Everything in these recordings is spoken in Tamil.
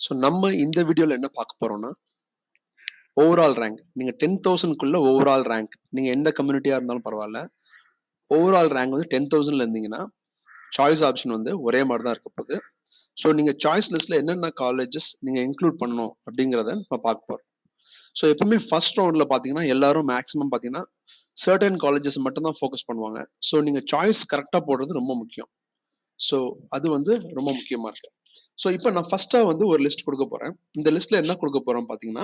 ஸோ நம்ம இந்த வீடியோவில் என்ன பார்க்க போறோம்னா ஓவரால் ரேங்க் நீங்கள் டென் தௌசண்ட்குள்ள ஓவரால் ரேங்க் நீங்கள் எந்த கம்யூனிட்டியாக இருந்தாலும் பரவாயில்ல ஓவரால் ரேங்க் வந்து டென் தௌசண்ட்ல இருந்தீங்கன்னா சாய்ஸ் ஆப்ஷன் வந்து ஒரே மாதிரி தான் இருக்க போகுது ஸோ நீங்கள் சாய்ஸ் லிஸ்ட்டில் என்னென்ன காலேஜஸ் நீங்கள் இன்க்ளூட் பண்ணணும் அப்படிங்கிறத நம்ம பார்க்க போகிறோம் ஸோ எப்பவுமே ஃபர்ஸ்ட் ரவுண்டில் பார்த்தீங்கன்னா எல்லாரும் மேக்ஸிமம் பார்த்தீங்கன்னா சர்டன் காலேஜஸ் மட்டும் தான் ஃபோக்கஸ் பண்ணுவாங்க ஸோ நீங்கள் சாய்ஸ் கரெக்டாக போடுறது ரொம்ப முக்கியம் ஸோ அது வந்து ரொம்ப முக்கியமாக இருக்கு ஸோ இப்போ நான் ஃபர்ஸ்ட்டாக வந்து ஒரு லிஸ்ட் கொடுக்க போகிறேன் இந்த லிஸ்ட்டில் என்ன கொடுக்க போகிறோம் பார்த்தீங்கன்னா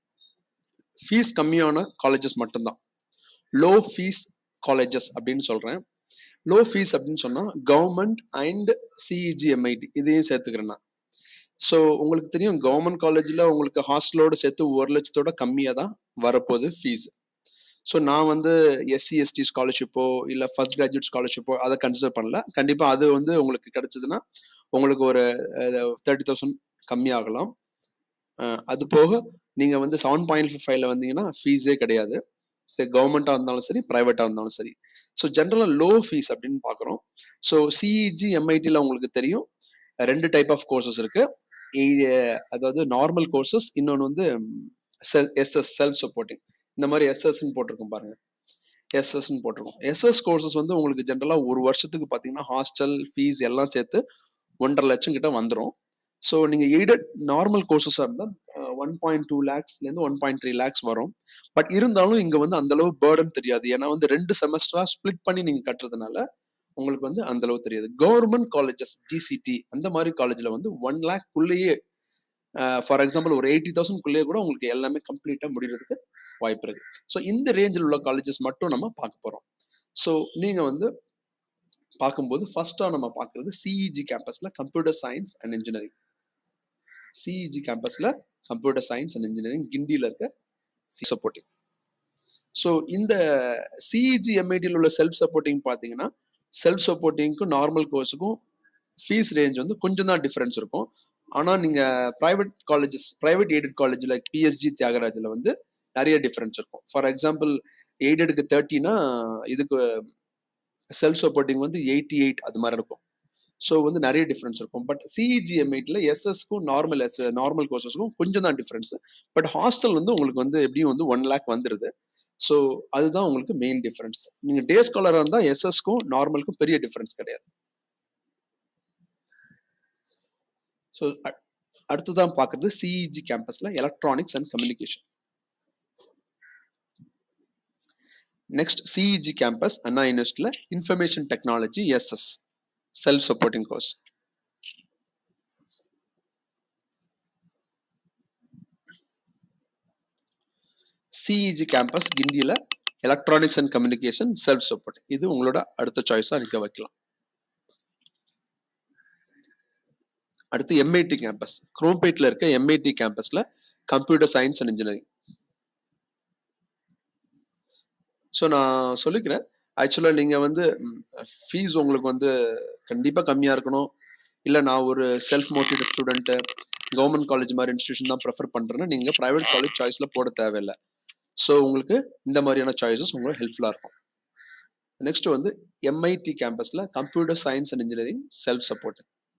ஃபீஸ் கம்மியான காலேஜஸ் மட்டும்தான் லோ ஃபீஸ் காலேஜஸ் அப்படின்னு சொல்கிறேன் லோ ஃபீஸ் அப்படின்னு சொன்னால் கவர்மெண்ட் அண்ட் சிஇஜிஎம்ஐடி இதையும் சேர்த்துக்கிறேன் நான் ஸோ உங்களுக்கு தெரியும் கவர்மெண்ட் காலேஜில் உங்களுக்கு ஹாஸ்டலோடு சேர்த்து ஒரு லட்சத்தோட கம்மியாக தான் வரப்போகுது ஃபீஸ் ஸோ நான் வந்து எஸ்சி எஸ்டி ஸ்காலர்ஷிப்போ இல்லை ஃபர்ஸ்ட் கிராஜுவேட் ஸ்காலர்ஷிப்போ அதை கன்சிடர் பண்ணல கண்டிப்பாக அது வந்து உங்களுக்கு கிடைச்சதுன்னா உங்களுக்கு ஒரு தேர்ட்டி தௌசண்ட் கம்மியாகலாம் அது போக நீங்கள் வந்து செவன் பாயிண்ட் ஃபைவ்ல வந்தீங்கன்னா ஃபீஸே கிடையாது சரி கவர்மெண்ட்டாக இருந்தாலும் சரி ப்ரைவேட்டாக இருந்தாலும் சரி ஸோ ஜென்ரலாக லோ ஃபீஸ் அப்படின்னு பார்க்குறோம் ஸோ சிஇஜி எம்ஐடியில் உங்களுக்கு தெரியும் ரெண்டு டைப் ஆஃப் கோர்சஸ் இருக்கு அதாவது நார்மல் கோர்சஸ் இன்னொன்று வந்து எஸ்எஸ் செல்ஃப் சப்போர்ட்டிங் இந்த மாதிரி எஸ்எஸ்ன்னு போட்டிருக்கோம் பாருங்க எஸ்எஸ்ன்னு போட்டிருக்கோம் எஸ்எஸ் கோர்சஸ் வந்து உங்களுக்கு ஜென்ரலாக ஒரு வருஷத்துக்கு பார்த்தீங்கன்னா ஹாஸ்டல் ஃபீஸ் எல்லாம் சேர்த்து ஒன்றரை லட்சம் கிட்ட வந்துடும் ஸோ நீங்கள் எய்டட் நார்மல் கோர்சஸாக இருந்தால் ஒன் பாயிண்ட் டூ லேக்ஸ்லேருந்து ஒன் பாயிண்ட் த்ரீ லேக்ஸ் வரும் பட் இருந்தாலும் இங்கே வந்து அந்தளவு பேர்டன் தெரியாது ஏன்னா வந்து ரெண்டு செமஸ்டராக ஸ்ப்ளிட் பண்ணி நீங்கள் கட்டுறதுனால உங்களுக்கு வந்து அந்த அளவு தெரியாது கவர்மெண்ட் காலேஜஸ் ஜிசிடி அந்த மாதிரி காலேஜில் வந்து ஒன் லேக்குள்ளேயே ஃபார் எக்ஸாம்பிள் ஒரு எயிட்டி தௌசண்ட்குள்ளேயே கூட உங்களுக்கு எல்லாமே கம்ப்ளீட்டாக முடிகிறதுக்கு வாய்ப்பு இருக்கு ஸோ இந்த ரேஞ்சில் உள்ள காலேஜஸ் மட்டும் நம்ம பார்க்க போகிறோம் ஸோ நீங்கள் வந்து பார்க்கும்போது ஃபர்ஸ்ட்டாக நம்ம பார்க்குறது சிஇஜி கேம்பஸில் computer science and engineering CEG கேம்பஸில் கம்ப்யூட்டர் சயின்ஸ் அண்ட் இன்ஜினியரிங் கிண்டியில் இருக்க சி சப்போர்ட்டிங் ஸோ இந்த சிஇஜி எம்ஐடியில் உள்ள செல்ஃப் சப்போர்ட்டிங் பார்த்தீங்கன்னா செல்ஃப் சப்போர்ட்டிங்க்கும் நார்மல் கோர்ஸுக்கும் ஃபீஸ் ரேஞ்ச் வந்து கொஞ்சம் தான் டிஃப்ரென்ஸ் இருக்கும் ஆனால் நீங்கள் private colleges private aided college like PSG தியாகராஜில் வந்து நிறைய டிஃப்ரென்ஸ் இருக்கும் ஃபார் எக்ஸாம்பிள் எய்டடுக்கு தேர்ட்டினா இதுக்கு செல்ஃப் சப்போர்ட்டிங் வந்து எயிட்டி எயிட் அது மாதிரி இருக்கும் ஸோ வந்து நிறைய டிஃப்ரென்ஸ் இருக்கும் பட் சிஇஜிஎம்ஐட்டில் எஸ்எஸ்க்கும் நார்மல் எஸ் நார்மல் கோர்சஸ்க்கும் கொஞ்சம் தான் டிஃப்ரென்ஸ் பட் ஹாஸ்டல் வந்து உங்களுக்கு வந்து எப்படியும் வந்து ஒன் லேக் வந்துடுது ஸோ அதுதான் உங்களுக்கு மெயின் டிஃப்ரென்ஸ் நீங்கள் டே ஸ்காலராக இருந்தால் எஸ்எஸ்க்கும் நார்மலுக்கும் பெரிய டிஃப்ரென்ஸ் கிடையாது ஸோ அடுத்ததான் பார்க்குறது சிஇஜி கேம்பஸில் electronics and communication next CEG campus Anna யூனிவர்சிட்டியில் information technology SS self supporting course CEG campus கிண்டியில் electronics and communication self support இது உங்களோட அடுத்த சாய்ஸாக நீங்க வைக்கலாம் அடுத்து எம்ஐடி கேம்பஸ் குரோம்பேட்டில் இருக்க எம்ஐடி கேம்பஸில் computer science and engineering so நான் சொல்லிக்கிறேன் ஆக்சுவலாக நீங்கள் வந்து ஃபீஸ் உங்களுக்கு வந்து கண்டிப்பாக கம்மியாக இருக்கணும் இல்லை நான் ஒரு self motivate student government college மாதிரி இன்ஸ்டியூஷன் தான் ப்ரிஃபர் பண்ணுறேன்னா நீங்கள் ப்ரைவேட் காலேஜ் சாய்ஸில் போட தேவையில்லை ஸோ உங்களுக்கு இந்த மாதிரியான சாய்ஸஸ் உங்களுக்கு ஹெல்ப்ஃபுல்லாக இருக்கும் நெக்ஸ்ட் வந்து எம்ஐடி கேம்பஸில் computer science and engineering self support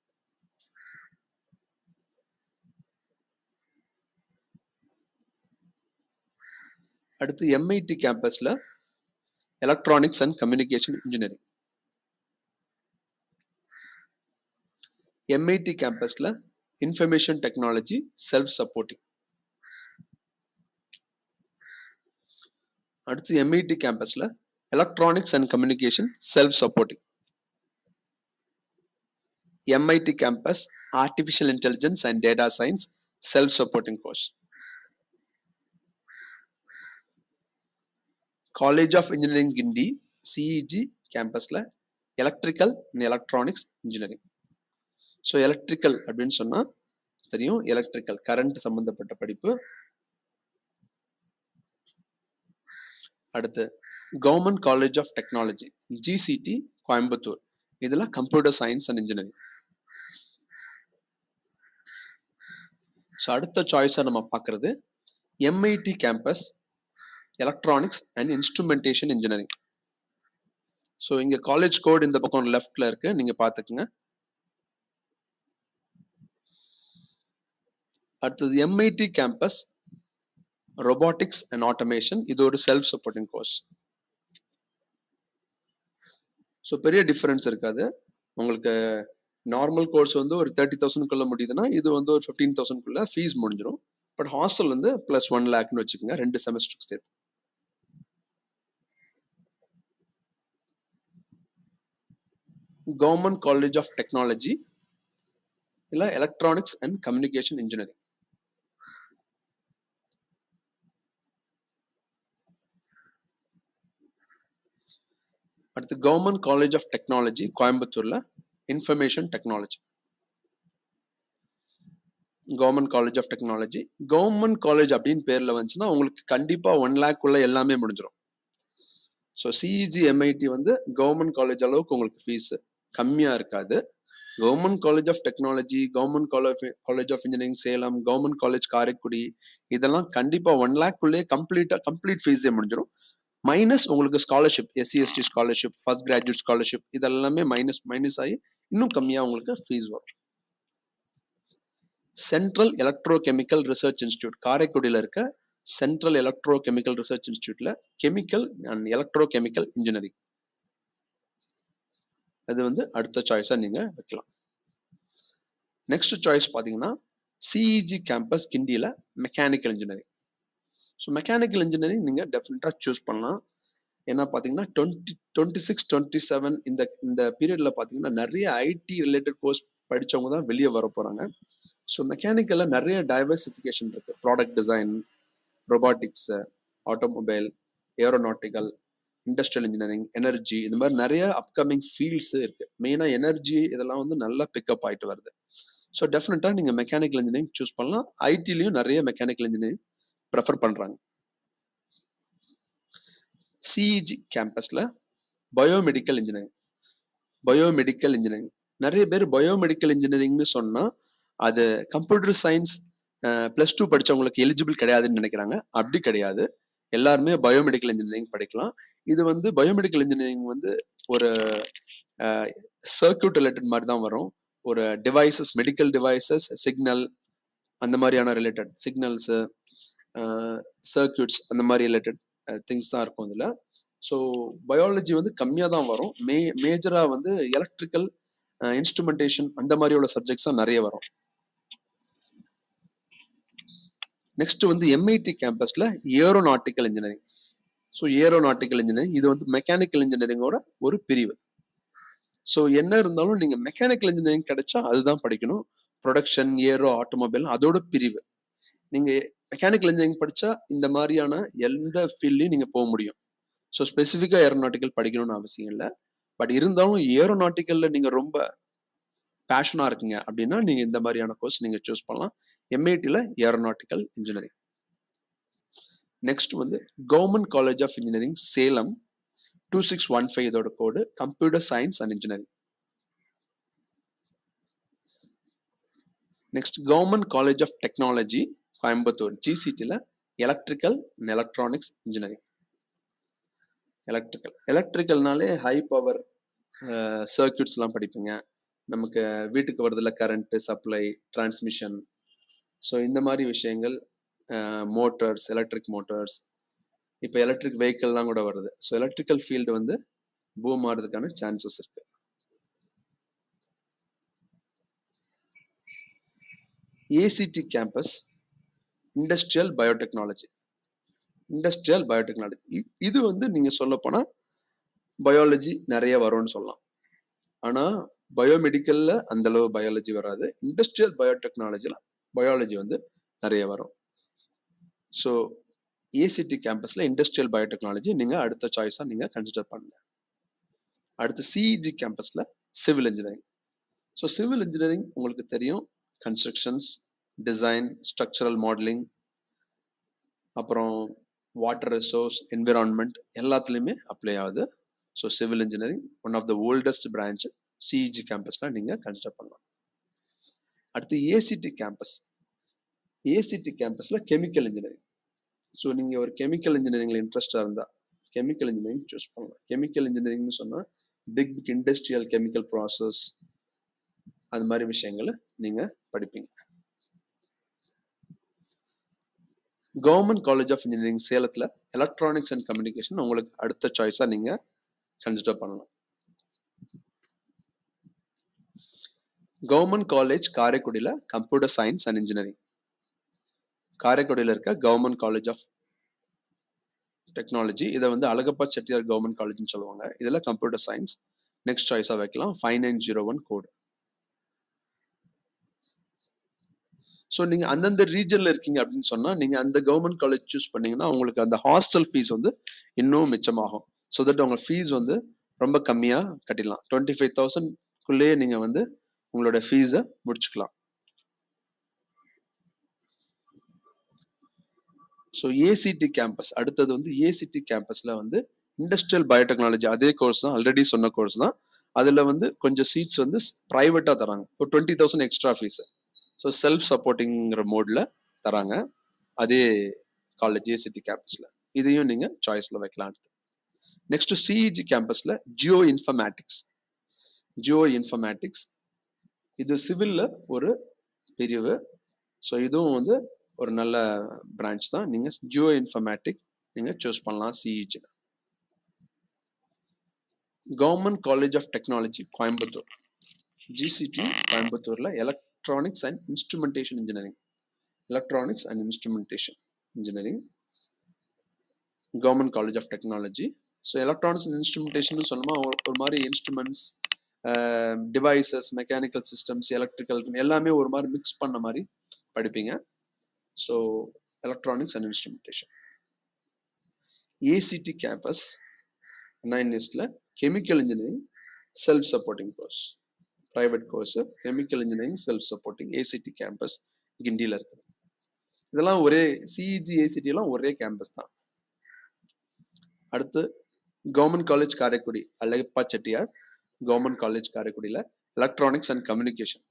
அடுத்து எம்ஐடி கேம்பஸில் electronics and communication engineering MIT கேம்பஸில் இன்ஃபர்மேஷன் டெக்னாலஜி செல்ஃப் சப்போர்ட்டிங் அடுத்து எம்ஐடி கேம்பஸில் electronics and communication self supporting MIT campus artificial intelligence and data science self supporting course college of engineering Guindy CEG கேம்பஸில் electrical and electronics engineering so electrical அப்படின்னு சொன்னால் தெரியும் எலக்ட்ரிக்கல் கரண்ட் சம்மந்தப்பட்ட படிப்பு அடுத்து government college of technology GCT Coimbatore இதில் computer science and engineering so அடுத்த சாய்ஸாக நம்ம பார்க்குறது MIT campus electronics and instrumentation engineering so இங்கே காலேஜ் கோட் இந்த பக்கம் லெஃப்டில் இருக்கு நீங்கள் பார்த்துக்குங்க அடுத்தது MIT campus robotics and automation இது ஒரு செல்ஃப் சப்போர்ட்டிங் கோர்ஸ் ஸோ பெரிய டிஃபரன்ஸ் இருக்காது உங்களுக்கு நார்மல் கோர்ஸ் வந்து ஒரு தேர்ட்டி தௌசண்ட்குள்ள முடியுதுன்னா இது வந்து ஒரு ஃபிஃப்டீன் தௌசண்ட்குள்ள ஃபீஸ் முடிஞ்சிடும் பட் ஹாஸ்டல் வந்து ப்ளஸ் ஒன் லேக்னு வச்சுக்கோங்க ரெண்டு செமஸ்டருக்கு சேர்த்து கவர்மெண்ட் காலேஜ் ஆஃப் டெக்னாலஜி இல்லை எலக்ட்ரானிக்ஸ் அண்ட் கம்யூனிகேஷன் இன்ஜினியரிங் அடுத்து கவர்மெண்ட் காலேஜ் ஆஃப் டெக்னாலஜி கோயம்புத்தூர்ல information technology government college of technology government college அப்படின்னு பேர்ல வந்துச்சுன்னா உங்களுக்கு கண்டிப்பா ஒன் லேக் உள்ள எல்லாமே முடிஞ்சிடும் ஸோ சிஇஜி எம்ஐடி வந்து கவர்மெண்ட் காலேஜ் அளவுக்கு உங்களுக்கு ஃபீஸ் கம்மியா இருக்காது government college of technology government college college of engineering Salem government college Karaikudi இதெல்லாம் கண்டிப்பா ஒன் லேக்குள்ளேயே கம்ப்ளீட்டா கம்ப்ளீட் ஃபீஸே முடிஞ்சிடும் மைனஸ் உங்களுக்கு scholarship SC ST scholarship first graduate scholarship இதெல்லாமே மைனஸ் மைனஸ் ஆகி இன்னும் கம்மியாக உங்களுக்கு ஃபீஸ் வரும் central electrochemical research institute காரைக்குடியில் இருக்க சென்ட்ரல் எலக்ட்ரோ கெமிக்கல் ரிசர்ச் இன்ஸ்டியூட்ல chemical and electrochemical engineering அது வந்து அடுத்த சாய்ஸாக நீங்கள் வைக்கலாம் நெக்ஸ்ட் சாய்ஸ் பார்த்தீங்கன்னா சிஇஜி கேம்பஸ் கிண்டியில் mechanical engineering so mechanical engineering நீங்கள் டெஃபினட்டாக சூஸ் பண்ணலாம் ஏன்னா பார்த்தீங்கன்னா twenty twenty six twenty seven இந்த இந்த பீரியடில் பார்த்தீங்கன்னா நிறைய ஐடி ரிலேட்டட் கோர்ஸ் படித்தவங்க தான் வெளியே வர போகிறாங்க ஸோ மெக்கானிக்கலில் நிறைய டைவர்சிஃபிகேஷன் இருக்குது product design robotics automobile aeronautical industrial engineering energy இந்த மாதிரி நிறைய அப்கமிங் ஃபீல்ட்ஸ் இருக்குது மெயினாக எனர்ஜி இதெல்லாம் வந்து நல்லா பிக்கப் ஆகிட்டு வருது ஸோ டெஃபினட்டாக நீங்கள் மெக்கானிக்கல் இன்ஜினியரிங் சூஸ் பண்ணலாம் ஐடிலையும் நிறைய மெக்கானிக்கல் இன்ஜினியரிங் ப்ரெஃபர் பண்ணுறாங்க சிஇஜி கேம்பஸில் பயோமெடிக்கல் இன்ஜினியரிங் பயோமெடிக்கல் இன்ஜினியரிங் நிறைய பேர் பயோமெடிக்கல் இன்ஜினியரிங்னு சொன்னால் அது கம்ப்யூட்டர் சயின்ஸ் ப்ளஸ் டூ படித்தவங்களுக்கு எலிஜிபிள் கிடையாதுன்னு நினைக்கிறாங்க அப்படி கிடையாது எல்லாருமே பயோமெடிக்கல் இன்ஜினியரிங் படிக்கலாம் இது வந்து பயோமெடிக்கல் இன்ஜினியரிங் வந்து ஒரு சர்க்கியூட் ரிலேட்டட் மாதிரி தான் வரும் ஒரு டிவைசஸ் மெடிக்கல் டிவைசஸ் சிக்னல் அந்த மாதிரியான ரிலேட்டட் சிக்னல்ஸு சர்க்கியூட்ஸ் அந்த மாதிரி ரிலேட்டட் திங்ஸ் தான் இருக்கும் இதில் ஸோ பயாலஜி வந்து கம்மியாக தான் வரும் மே மேஜராக வந்து எலக்ட்ரிக்கல் இன்ஸ்ட்ருமெண்டேஷன் அந்த மாதிரி உள்ள சப்ஜெக்ட்ஸ் தான் நிறைய வரும் நெக்ஸ்ட் வந்து எம்ஐடி கேம்பஸில் aeronautical engineering so aeronautical engineering இது வந்து மெக்கானிக்கல் இன்ஜினியரிங்கோட ஒரு பிரிவு ஸோ என்ன இருந்தாலும் நீங்கள் மெக்கானிக்கல் இன்ஜினியரிங் கிடைச்சா அதுதான் படிக்கணும் ப்ரொடக்ஷன் ஏரோ ஆட்டோமொபைல் அதோட பிரிவு நீங்கள் மெக்கானிக்கல் இன்ஜினியரிங் படித்தா இந்த மாதிரியான எந்த ஃபீல்ட்லையும் நீங்கள் போக முடியும் ஸோ ஸ்பெசிஃபிக்காக ஏரோநாட்டிக்கல் படிக்கணும்னு அவசியம் இல்லை பட் இருந்தாலும் ஏரோநாட்டிக்கலில் நீங்கள் ரொம்ப பேஷனாக இருக்கீங்க அப்படின்னா நீங்கள் இந்த மாதிரியான கோர்ஸ் நீங்கள் சூஸ் பண்ணலாம் எம்ஐடியில் ஏரோநாட்டிக்கல் இன்ஜினியரிங் நெக்ஸ்ட் வந்து government college of engineering Salem two six one five இதோட code computer science and engineering next government college of technology Coimbatore ஜிசிடியில் electrical and electronics engineering electrical எலக்ட்ரிக்கல்னாலே ஹை பவர் சர்க்கியூட்ஸ்லாம் படிப்பீங்க நமக்கு வீட்டுக்கு வரதில்ல கரண்ட்டு சப்ளை டிரான்ஸ்மிஷன் ஸோ இந்த மாதிரி விஷயங்கள் மோட்டர்ஸ் எலக்ட்ரிக் மோட்டர்ஸ் இப்போ எலக்ட்ரிக் வெஹிக்கல்லாம் கூட வருது ஸோ எலக்ட்ரிக்கல் ஃபீல்டு வந்து பூம் ஆகிறதுக்கான சான்சஸ் இருக்கு ACT campus industrial biotechnology industrial biotechnology இது வந்து நீங்கள் சொல்ல போனால் பயாலஜி நிறைய வரும்னு சொல்லலாம் ஆனால் பயோமெடிக்கலில் அந்த அளவு பயாலஜி வராது இண்டஸ்ட்ரியல் பயோடெக்னாலஜியில் பயாலஜி வந்து நிறைய வரும் ஸோ ஏசிடி கேம்பஸில் இண்டஸ்ட்ரியல் பயோடெக்னாலஜி நீங்கள் அடுத்த சாய்ஸாக நீங்கள் கன்சிடர் பண்ணுங்க அடுத்து சிஇஜி கேம்பஸில் civil engineering so civil engineering உங்களுக்கு தெரியும் கன்ஸ்ட்ரக்ஷன்ஸ் டிசைன் ஸ்ட்ரக்சரல் மாடலிங் அப்புறம் வாட்டர் ரிசோர்ஸ் என்விரான்மெண்ட் எல்லாத்துலேயுமே அப்ளை ஆகுது so civil engineering one of the oldest branch CEG கேம்பஸில் நீங்கள் கன்சிடர் பண்ணலாம் அடுத்து ஏசிடி கேம்பஸ் ஏசிடி கேம்பஸில் கெமிக்கல் இன்ஜினியரிங் ஸோ நீங்கள் ஒரு கெமிக்கல் இன்ஜினியரிங்கில் இன்ட்ரெஸ்டாக இருந்தால் கெமிக்கல் இன்ஜினியரிங் சூஸ் பண்ணலாம் கெமிக்கல் இன்ஜினியரிங்னு சொன்னால் big big industrial chemical process அது மாதிரி விஷயங்களை நீங்கள் படிப்பீங்க கவர்மெண்ட் காலேஜ் ஆஃப் இன்ஜினியரிங் சேலத்தில் எலக்ட்ரானிக்ஸ் அண்ட் கம்யூனிகேஷன் உங்களுக்கு அடுத்த சாய்ஸாக நீங்கள் கன்சிடர் பண்ணலாம் கவர்மெண்ட் காலேஜ் காரைக்குடியில் கம்ப்யூட்டர் சயின்ஸ் அண்ட் இன்ஜினியரிங் காரைக்குடியில் இருக்க கவர்மெண்ட் காலேஜ் ஆஃப் டெக்னாலஜி இதை வந்து அழகப்பா செட்டியார் கவர்மெண்ட் காலேஜ்னு சொல்லுவாங்க இதில் கம்ப்யூட்டர் சயின்ஸ் நெக்ஸ்ட் சாய்ஸாக வைக்கலாம் five nine zero one code so நீங்கள் அந்தந்த ரீஜனில் இருக்கீங்க அப்படின்னு சொன்னால் நீங்கள் அந்த கவர்மெண்ட் காலேஜ் சூஸ் பண்ணீங்கன்னா உங்களுக்கு அந்த ஹாஸ்டல் ஃபீஸ் வந்து இன்னும் மிச்சமாகும் ஸோ தட் உங்கள் ஃபீஸ் வந்து ரொம்ப கம்மியாக கட்டிடலாம் டுவெண்ட்டி ஃபைவ் தௌசண்ட்குள்ளேயே நீங்கள் வந்து உங்களோட ஃபீஸை முடிச்சுக்கலாம் ஸோ ஏசிடி கேம்பஸ் அடுத்தது வந்து ஏசிடி கேம்பஸில் வந்து இண்டஸ்ட்ரியல் பயோடெக்னாலஜி அதே கோர்ஸ் தான் ஆல்ரெடி சொன்ன கோர்ஸ் தான் அதில் வந்து கொஞ்சம் சீட்ஸ் வந்து ப்ரைவேட்டாக தராங்க ஒரு twenty thousand extra fees so self சப்போர்ட்டிங்கிற மோடில் தராங்க அதே காலேஜ் ஏசிடி கேம்பஸில் இதையும் நீங்கள் சாய்ஸில் வைக்கலாம் அடுத்து நெக்ஸ்ட் சிஇஜி கேம்பஸில் ஜியோ இன்ஃபர்மேட்டிக்ஸ் ஜியோ இன்ஃபர்மேட்டிக்ஸ் இது சிவிலில் ஒரு பிரிவு ஸோ இதுவும் வந்து ஒரு நல்ல பிரான்ச் தான் நீங்கள் ஜியோ இன்ஃபர்மேட்டிக் நீங்கள் சூஸ் பண்ணலாம் சிஇஜியில் government college of technology Coimbatore GCT கோயம்புத்தூரில் electronics and instrumentation engineering electronics and instrumentation engineering government college of technology so electronics and instrumentation சொன்னோமா ஒரு மாதிரி instruments devices mechanical systems electrical எல்லாமே ஒரு மாதிரி மிக்ஸ் பண்ண மாதிரி படிப்பீங்க so electronics and instrumentation ACT campus nine இயர்ஸில் chemical engineering self supporting course private course chemical engineering self supporting ACT campus கிண்டியில் இருக்குது இதெல்லாம் ஒரே சிஇஜி ஏசிடி எல்லாம் ஒரே கேம்பஸ் தான் அடுத்து government college Karaikudi Alagappa Chettiar government college காரைக்குடியில் electronics and communication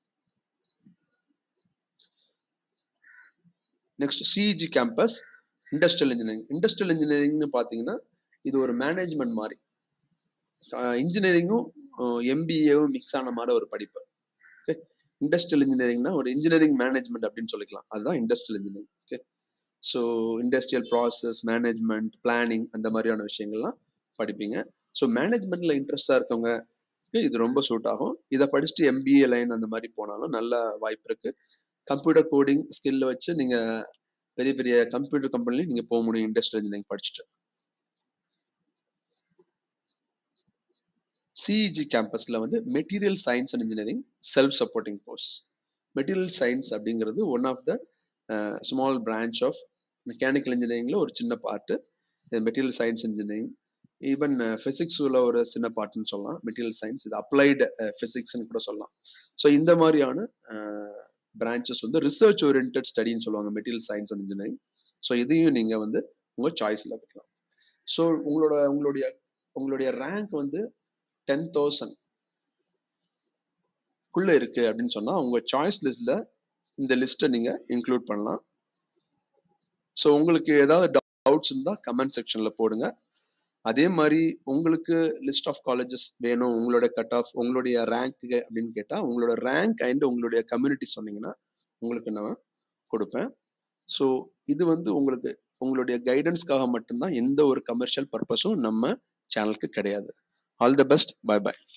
next CEG campus industrial engineering industrial இன்ஜினியரிங்னு பார்த்தீங்கன்னா இது ஒரு மேனேஜ்மெண்ட் மாதிரி இன்ஜினியரிங்கும் எம்பிஏவும் மிக்ஸ் ஆன மாதிரி ஒரு படிப்பு ஓகே இண்டஸ்ட்ரியல் இன்ஜினியரிங்னா ஒரு இன்ஜினியரிங் மேனேஜ்மெண்ட் அப்படின்னு சொல்லிக்கலாம் அதுதான் industrial engineering okay so industrial process management planning அந்த மாதிரியான விஷயங்கள்லாம் படிப்பீங்க ஸோ மேனேஜ்மெண்ட்ல இன்ட்ரெஸ்டாக இருக்கவங்க இது ரொம்ப சூட் ஆகும் இதை படிச்சுட்டு எம்பிஏ லைன் அந்த மாதிரி போனாலும் நல்ல வாய்ப்பு இருக்கு கம்ப்யூட்டர் கோடிங் ஸ்கில்ல வச்சு நீங்க பெரிய பெரிய கம்ப்யூட்டர் கம்பெனிலையும் நீங்க போக முடியும் இண்டஸ்ட்ரியல் இன்ஜினியரிங் படிச்சுட்டு சிஇஜி கேம்பஸ்ல வந்து material science and engineering self supporting course material science அப்படிங்கிறது one of the small branch of mechanical இன்ஜினியரிங்ல ஒரு சின்ன part material science engineering even ஃபிசிக்ஸில் ஒரு சின்ன பார்ட்னு சொல்லலாம் மெட்டீரியல் சயின்ஸ் இது அப்ளைடு ஃபிசிக்ஸ்னு கூட சொல்லலாம் ஸோ இந்த மாதிரியான பிரான்ச்சஸ் வந்து ரிசர்ச் ஓரியன்ட் ஸ்டடின்னு சொல்லுவாங்க material science and engineering so இதையும் நீங்கள் வந்து உங்கள் சாய்ஸில் வைக்கலாம் ஸோ உங்களோட உங்களுடைய உங்களுடைய ரேங்க் வந்து டென் தௌசண்ட் குள்ள இருக்கு அப்படின்னு சொன்னா உங்க சாய்ஸ் லிஸ்ட்ல இந்த லிஸ்ட்டை நீங்க இன்க்ளூட் பண்ணலாம் ஸோ உங்களுக்கு ஏதாவது டவுட்ஸ் இருந்தால் கமெண்ட் செக்ஷன்ல போடுங்க அதே மாதிரி உங்களுக்கு லிஸ்ட் ஆஃப் காலேஜஸ் வேணும் உங்களோட கட் ஆஃப் உங்களுடைய ரேங்க் அப்படின்னு கேட்டால் உங்களோட ரேங்க் அண்ட் உங்களுடைய கம்யூனிட்டி சொன்னீங்கன்னா உங்களுக்கு நான் கொடுப்பேன் ஸோ இது வந்து உங்களுக்கு உங்களுடைய கைடன்ஸ்க்காக மட்டும்தான் எந்த ஒரு கமர்ஷியல் பர்பஸும் நம்ம சேனலுக்கு கிடையாது all the best bye by